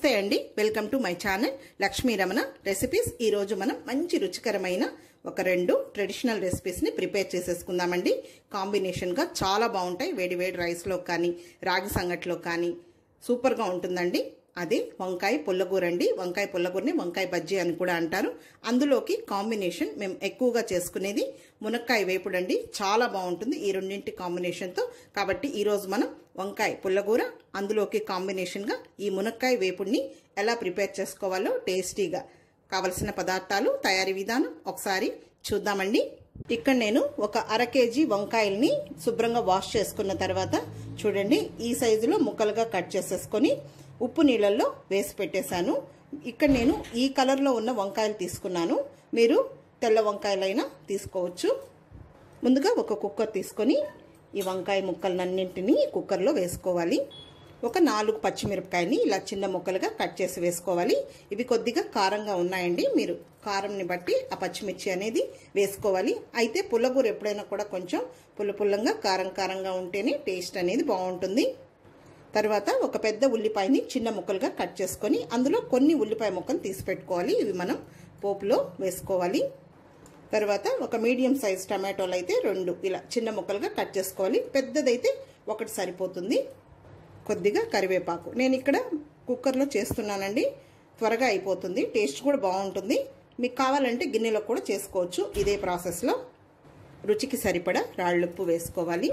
నమస్తే అండి welcome to my channel Lakshmi Ramana recipes ఈ రోజు మనం మంచి రుచికరమైన ఒక రెండు ట్రెడిషనల్ రెసిపీస్ ని ప్రిపేర్ చేసేసుకుందామండి కాంబినేషన్ గా చాలా బాగుంటాయి వేడి వేడి రైస్ లో కానీ రాగి సంగట్లో కానీ సూపర్ గా ఉంటుందండి అది వంకాయ పుల్లగూర అండి వంకాయ పుల్లగూరని వంకాయ బజ్జీ అని కూడా అంటారు అందులోకి కాంబినేషన్ మేము ఎక్కువగా చేసుకునేది మునక్కాయ వేపుడు అండి చాలా బాగుంటుంది ఈ రెండింటి కాంబినేషన్తో కాబట్టి ఈరోజు మనం వంకాయ పుల్లగూర అందులోకి కాంబినేషన్గా ఈ మునక్కాయ వేపుడిని ఎలా ప్రిపేర్ చేసుకోవాలో టేస్టీగా కావలసిన పదార్థాలు తయారీ విధానం ఒకసారి చూద్దామండి ఇక్కడ నేను ఒక అర కేజీ వంకాయల్ని శుభ్రంగా వాష్ చేసుకున్న తర్వాత చూడండి ఈ సైజులో ముక్కలుగా కట్ చేసేసుకొని ఉప్పు నీళ్ళల్లో వేసి పెట్టేశాను ఇక్కడ నేను ఈ కలర్లో ఉన్న వంకాయలు తీసుకున్నాను మీరు తెల్ల వంకాయలైనా తీసుకోవచ్చు ముందుగా ఒక కుక్కర్ తీసుకొని ఈ వంకాయ ముక్కలన్నింటినీ కుక్కర్లో వేసుకోవాలి ఒక నాలుగు పచ్చిమిరపకాయని ఇలా చిన్న ముక్కలుగా కట్ చేసి వేసుకోవాలి ఇవి కొద్దిగా కారంగా ఉన్నాయండి మీరు కారంని బట్టి ఆ పచ్చిమిర్చి అనేది వేసుకోవాలి అయితే పుల్లగూర ఎప్పుడైనా కూడా కొంచెం పుల్ల పుల్లంగా కారం కారంగా ఉంటేనే టేస్ట్ అనేది బాగుంటుంది తర్వాత ఒక పెద్ద ఉల్లిపాయని చిన్న ముక్కలుగా కట్ చేసుకొని అందులో కొన్ని ఉల్లిపాయ ముక్కలు తీసి పెట్టుకోవాలి ఇవి మనం పోపులో వేసుకోవాలి తర్వాత ఒక మీడియం సైజ్ టమాటోలు అయితే రెండు ఇలా చిన్న ముక్కలుగా కట్ చేసుకోవాలి పెద్దదైతే ఒకటి సరిపోతుంది కొద్దిగా కరివేపాకు నేను ఇక్కడ కుక్కర్లో చేస్తున్నానండి త్వరగా అయిపోతుంది టేస్ట్ కూడా బాగుంటుంది మీకు కావాలంటే గిన్నెలో కూడా చేసుకోవచ్చు ఇదే ప్రాసెస్లో రుచికి సరిపడా రాళ్ళుప్పు వేసుకోవాలి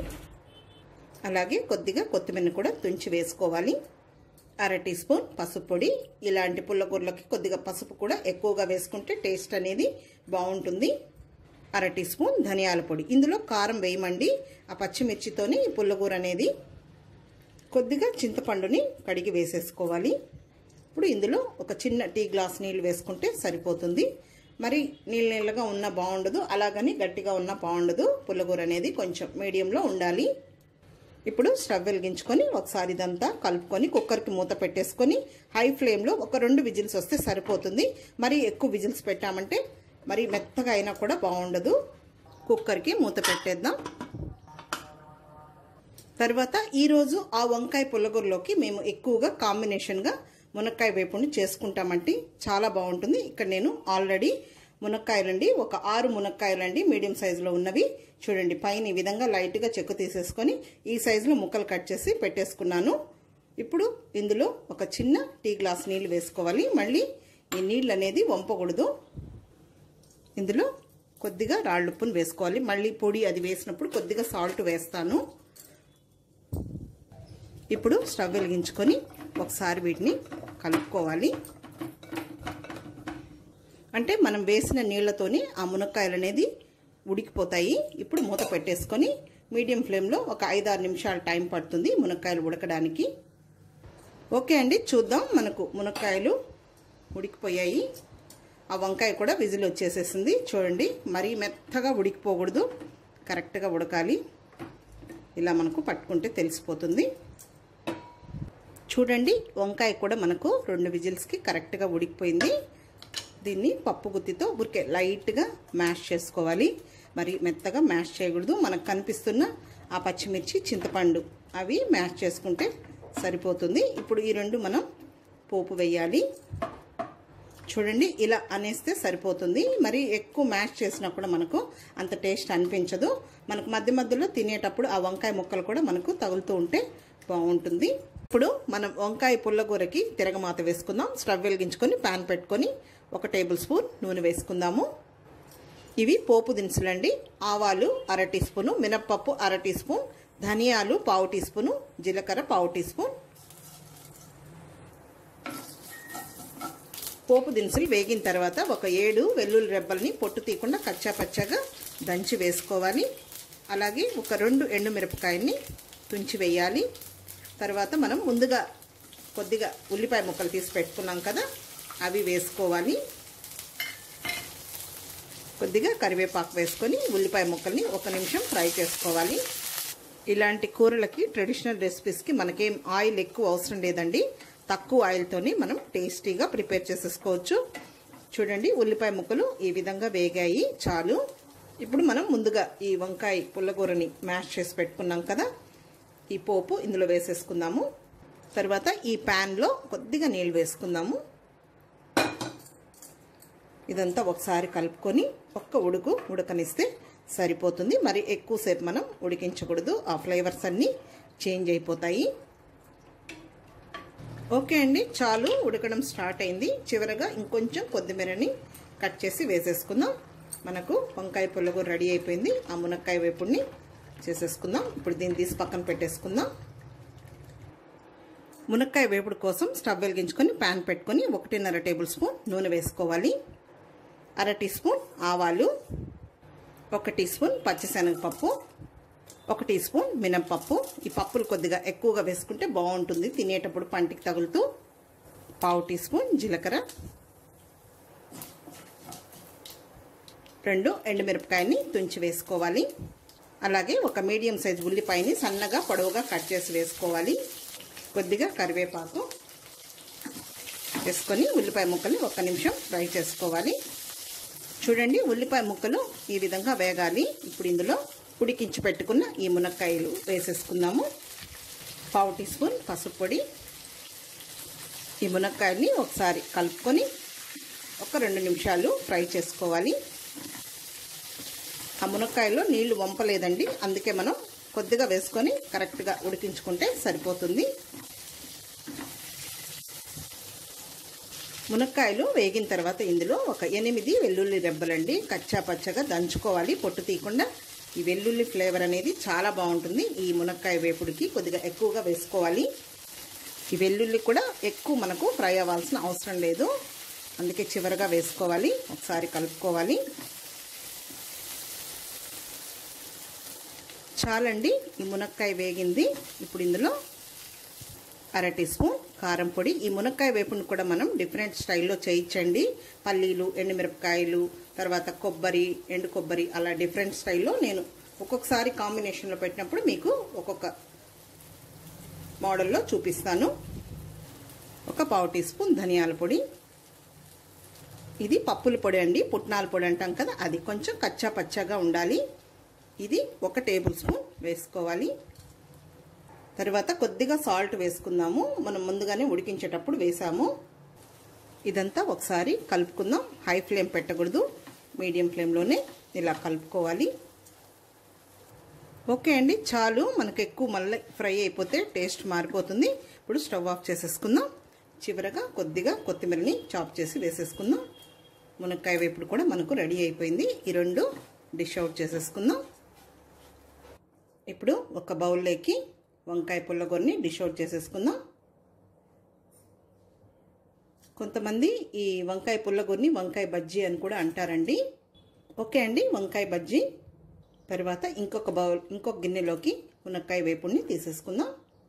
అలాగే కొద్దిగా కొత్తిమీర కూడా తుంచి వేసుకోవాలి అర టీ స్పూన్ పసుపు పొడి ఇలాంటి పుల్లకూరలకి కొద్దిగా పసుపు కూడా ఎక్కువగా వేసుకుంటే టేస్ట్ అనేది బాగుంటుంది అర టీ స్పూన్ ధనియాల పొడి ఇందులో కారం వేయమండి ఆ పచ్చిమిర్చితోని పుల్లకూర అనేది కొద్దిగా చింతపండుని కడిగి వేసేసుకోవాలి ఇప్పుడు ఇందులో ఒక చిన్న టీ గ్లాస్ నీళ్ళు వేసుకుంటే సరిపోతుంది మరి నీళ్ళ నీళ్ళగా ఉన్న బాగుండదు అలాగని గట్టిగా ఉన్న బాగుండదు పుల్లగూర అనేది కొంచెం మీడియంలో ఉండాలి ఇప్పుడు స్టవ్ వెలిగించుకొని ఒకసారి ఇదంతా కలుపుకొని కుక్కర్కి మూత పెట్టేసుకొని హై ఫ్లేమ్లో ఒక రెండు విజిల్స్ వస్తే సరిపోతుంది మరి ఎక్కువ విజిల్స్ పెట్టామంటే మరి మెత్తగా అయినా కూడా బాగుండదు కుక్కర్కి మూత పెట్టేద్దాం తర్వాత ఈరోజు ఆ వంకాయ పుల్లగూరలోకి మేము ఎక్కువగా కాంబినేషన్గా మునక్కాయ వేపుని చేసుకుంటామంటే చాలా బాగుంటుంది ఇక్కడ నేను ఆల్రెడీ మునక్కాయలండి ఒక ఆరు మునక్కాయలండి మీడియం సైజులో ఉన్నవి చూడండి పైన ఈ విధంగా లైట్గా చెక్కు తీసేసుకొని ఈ సైజులో ముక్కలు కట్ చేసి పెట్టేసుకున్నాను ఇప్పుడు ఇందులో ఒక చిన్న టీ గ్లాస్ నీళ్ళు వేసుకోవాలి మళ్ళీ ఈ నీళ్ళు అనేది వంపకూడదు ఇందులో కొద్దిగా రాళ్ళుప్పును వేసుకోవాలి మళ్ళీ పొడి అది వేసినప్పుడు కొద్దిగా సాల్ట్ వేస్తాను ఇప్పుడు స్టవ్ వెలిగించుకొని ఒకసారి వీటిని కలుపుకోవాలి అంటే మనం వేసిన నీళ్లతోని ఆ మునక్కాయలు అనేది ఉడికిపోతాయి ఇప్పుడు మూత పెట్టేసుకొని మీడియం ఫ్లేమ్లో ఒక ఐదారు నిమిషాలు టైం పడుతుంది మునక్కాయలు ఉడకడానికి ఓకే అండి చూద్దాం మనకు మునక్కాయలు ఉడికిపోయాయి ఆ వంకాయ కూడా విజిల్ వచ్చేసేసింది చూడండి మరీ మెత్తగా ఉడికిపోకూడదు కరెక్ట్గా ఉడకాలి ఇలా మనకు పట్టుకుంటే తెలిసిపోతుంది చూడండి వంకాయ కూడా మనకు రెండు విజిల్స్కి కరెక్ట్గా ఉడికిపోయింది దీన్ని పప్పు గుత్తితో ఊరికే లైట్గా మ్యాష్ చేసుకోవాలి మరి మెత్తగా మ్యాష్ చేయకూడదు మనకు కనిపిస్తున్న ఆ పచ్చిమిర్చి చింతపండు అవి మ్యాష్ చేసుకుంటే సరిపోతుంది ఇప్పుడు ఈ రెండు మనం పోపు వేయాలి చూడండి ఇలా అనేస్తే సరిపోతుంది మరి ఎక్కువ మ్యాష్ చేసినా కూడా మనకు అంత టేస్ట్ అనిపించదు మనకు మధ్య మధ్యలో తినేటప్పుడు ఆ వంకాయ ముక్కలు కూడా మనకు తగులుతూ ఉంటే బాగుంటుంది ఇప్పుడు మనం వంకాయ పుల్లగూరకి తిరగమాత వేసుకుందాం స్టవ్ వెలిగించుకొని ప్యాన్ పెట్టుకొని ఒక టేబుల్ స్పూన్ నూనె వేసుకుందాము ఇవి పోపు దినుసులండి ఆవాలు అర టీ స్పూను మినప్పప్పు అర టీ స్పూన్ ధనియాలు పావు టీ స్పూను జీలకర్ర పావు టీ స్పూన్ పోపు దినుసులు వేగిన తర్వాత ఒక ఏడు వెల్లుల్లి రెబ్బల్ని పొట్టు తీయకుండా కచ్చా పచ్చగా దంచి వేసుకోవాలి అలాగే ఒక రెండు ఎండుమిరపకాయల్ని తుంచి వేయాలి తర్వాత మనం ముందుగా కొద్దిగా ఉల్లిపాయ ముక్కలు తీసి పెట్టుకున్నాం కదా అవి వేసుకోవాలి కొద్దిగా కరివేపాకు వేసుకొని ఉల్లిపాయ ముక్కల్ని ఒక నిమిషం ఫ్రై చేసుకోవాలి ఇలాంటి కూరలకి ట్రెడిషనల్ రెసిపీస్కి మనకేం ఆయిల్ ఎక్కువ అవసరం లేదండి తక్కువ ఆయిల్తోని మనం టేస్టీగా ప్రిపేర్ చేసేసుకోవచ్చు చూడండి ఉల్లిపాయ ముక్కలు ఈ విధంగా వేగాయి చాలు ఇప్పుడు మనం ముందుగా ఈ వంకాయ పుల్లగూరని మ్యాష్ చేసి పెట్టుకున్నాం కదా ఈ పోపు ఇందులో వేసేసుకుందాము తర్వాత ఈ ప్యాన్లో కొద్దిగా నీళ్ళు వేసుకుందాము ఇదంతా ఒకసారి కలుపుకొని ఒక్క ఉడుకు ఉడకనిస్తే సరిపోతుంది మరి ఎక్కువసేపు మనం ఉడికించకూడదు ఆ ఫ్లేవర్స్ అన్నీ చేంజ్ అయిపోతాయి ఓకే అండి చాలు ఉడకడం స్టార్ట్ అయింది చివరగా ఇంకొంచెం కొత్తిమీరని కట్ చేసి వేసేసుకుందాం మనకు వంకాయ పుల్లగూర రెడీ అయిపోయింది ఆ మునక్కాయ వేపుడిని చేసేసుకుందాం ఇప్పుడు దీన్ని తీసి పక్కన పెట్టేసుకుందాం మునక్కాయ వేపుడు కోసం స్టవ్ వెలిగించుకొని ప్యాన్ పెట్టుకొని ఒకటిన్నర టేబుల్ స్పూన్ నూనె వేసుకోవాలి అర టీ స్పూన్ ఆవాలు ఒక టీ స్పూన్ పచ్చిశనగపప్పు ఒక టీ స్పూన్ మినప్పప్పు ఈ పప్పులు కొద్దిగా ఎక్కువగా వేసుకుంటే బాగుంటుంది తినేటప్పుడు పంటికి తగులుతూ పావు టీ స్పూన్ జీలకర్ర రెండు ఎండుమిరపకాయని తుంచి వేసుకోవాలి అలాగే ఒక మీడియం సైజ్ ఉల్లిపాయని సన్నగా పొడవుగా కట్ చేసి వేసుకోవాలి కొద్దిగా కరివేపాకు వేసుకొని ఉల్లిపాయ ముక్కల్ని ఒక్క నిమిషం ఫ్రై చేసుకోవాలి చూడండి ఉల్లిపాయ ముక్కలు ఈ విధంగా వేగాలి ఇప్పుడు ఇందులో ఉడికించి పెట్టుకున్న ఈ మునక్కాయలు వేసేసుకుందాము పావు టీ స్పూన్ పసుపు పొడి ఈ మునక్కాయల్ని ఒకసారి కలుపుకొని ఒక రెండు నిమిషాలు ఫ్రై చేసుకోవాలి ఆ మునక్కాయలో నీళ్లు వంపలేదండి అందుకే మనం కొద్దిగా వేసుకొని కరెక్ట్గా ఉడికించుకుంటే సరిపోతుంది మునక్కాయలు వేగిన తర్వాత ఇందులో ఒక ఎనిమిది వెల్లుల్లి రెబ్బలండి కచ్చా పచ్చగా దంచుకోవాలి పొట్టు తీయకుండా ఈ వెల్లుల్లి ఫ్లేవర్ అనేది చాలా బాగుంటుంది ఈ మునక్కాయ వేపుడికి కొద్దిగా ఎక్కువగా వేసుకోవాలి ఈ వెల్లుల్లి కూడా ఎక్కువ మనకు ఫ్రై అవ్వాల్సిన అవసరం లేదు అందుకే చివరగా వేసుకోవాలి ఒకసారి కలుపుకోవాలి చాలండి ఈ మునక్కాయ వేగింది ఇప్పుడు ఇందులో అర టీ స్పూన్ కారం పొడి ఈ మునక్కాయ వేపుని కూడా మనం డిఫరెంట్ స్టైల్లో చేయించండి పల్లీలు ఎండుమిరపకాయలు తర్వాత కొబ్బరి ఎండు కొబ్బరి అలా డిఫరెంట్ స్టైల్లో నేను ఒక్కొక్కసారి కాంబినేషన్లో పెట్టినప్పుడు మీకు ఒక్కొక్క మోడల్లో చూపిస్తాను ఒక పావు టీ స్పూన్ ధనియాల పొడి ఇది పప్పుల పొడి అండి పుట్నాల పొడి అంటాం కదా అది కొంచెం కచ్చా పచ్చగా ఉండాలి ఇది ఒక టేబుల్ స్పూన్ వేసుకోవాలి తర్వాత కొద్దిగా సాల్ట్ వేసుకుందాము మనం ముందుగానే ఉడికించేటప్పుడు వేసాము ఇదంతా ఒకసారి కలుపుకుందాం హై ఫ్లేమ్ పెట్టకూడదు మీడియం ఫ్లేమ్లోనే ఇలా కలుపుకోవాలి ఓకే అండి చాలు మనకు ఎక్కువ మళ్ళీ ఫ్రై అయిపోతే టేస్ట్ మారిపోతుంది ఇప్పుడు స్టవ్ ఆఫ్ చేసేసుకుందాం చివరగా కొద్దిగా కొత్తిమీరని చాప్ చేసి వేసేసుకుందాం మునక్కాయ వేపుడు కూడా మనకు రెడీ అయిపోయింది ఈ రెండు డిష్ అవుట్ చేసేసుకుందాం ఇప్పుడు ఒక బౌల్లోకి వంకాయ పుల్లగొరని డిష్ అవుట్ చేసేసుకుందాం కొంతమంది ఈ వంకాయ పుల్లగొరని వంకాయ బజ్జీ అని కూడా అంటారండి ఓకే అండి వంకాయ బజ్జీ తర్వాత ఇంకొక బౌల్ ఇంకొక గిన్నెలోకి మునక్కాయ వేపుడిని తీసేసుకుందాం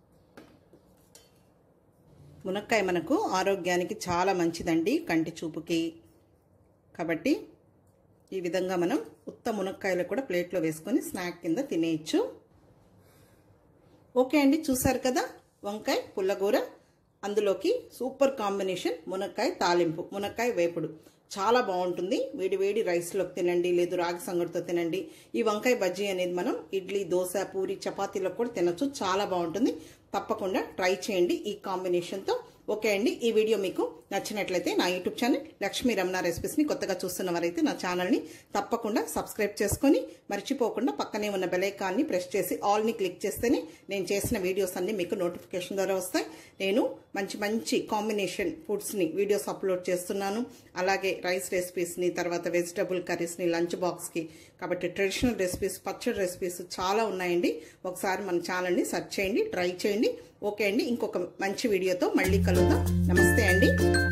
మునక్కాయ మనకు ఆరోగ్యానికి చాలా మంచిదండి కంటి చూపుకి కాబట్టి ఈ విధంగా మనం ఉత్త మునక్కాయలు కూడా ప్లేట్లో వేసుకొని స్నాక్ కింద తినేయచ్చు ఓకే అండి చూసారు కదా వంకాయ పుల్లగూర అందులోకి సూపర్ కాంబినేషన్ మునక్కాయ తాలింపు మునక్కాయ వేపుడు చాలా బాగుంటుంది వేడి వేడి రైస్లోకి తినండి లేదు రాగి సంగటితో తినండి ఈ వంకాయ బజ్జీ అనేది మనం ఇడ్లీ దోశ పూరి చపాతీలో కూడా తినొచ్చు చాలా బాగుంటుంది తప్పకుండా ట్రై చేయండి ఈ కాంబినేషన్తో ఓకే అండి ఈ వీడియో మీకు నచ్చినట్లయితే నా యూట్యూబ్ ఛానల్ లక్ష్మీ రమణ రెసిపీస్ని కొత్తగా చూస్తున్న వారైతే నా ఛానల్ని తప్పకుండా సబ్స్క్రైబ్ చేసుకొని మర్చిపోకుండా పక్కనే ఉన్న బెలైకాన్ని ప్రెస్ చేసి ఆల్ని క్లిక్ చేస్తేనే నేను చేసిన వీడియోస్ అన్ని మీకు నోటిఫికేషన్ ద్వారా వస్తాయి నేను మంచి మంచి కాంబినేషన్ ఫుడ్స్ని వీడియోస్ అప్లోడ్ చేస్తున్నాను అలాగే రైస్ రెసిపీస్ని తర్వాత వెజిటబుల్ కర్రీస్ని లంచ్ బాక్స్కి కాబట్టి ట్రెడిషనల్ రెసిపీస్ పచ్చడి రెసిపీస్ చాలా ఉన్నాయండి ఒకసారి మన ఛానల్ని సెర్చ్ చేయండి ట్రై చేయండి ఓకే అండి ఇంకొక మంచి వీడియోతో మళ్ళీ కలుద్దాం నమస్తే అండి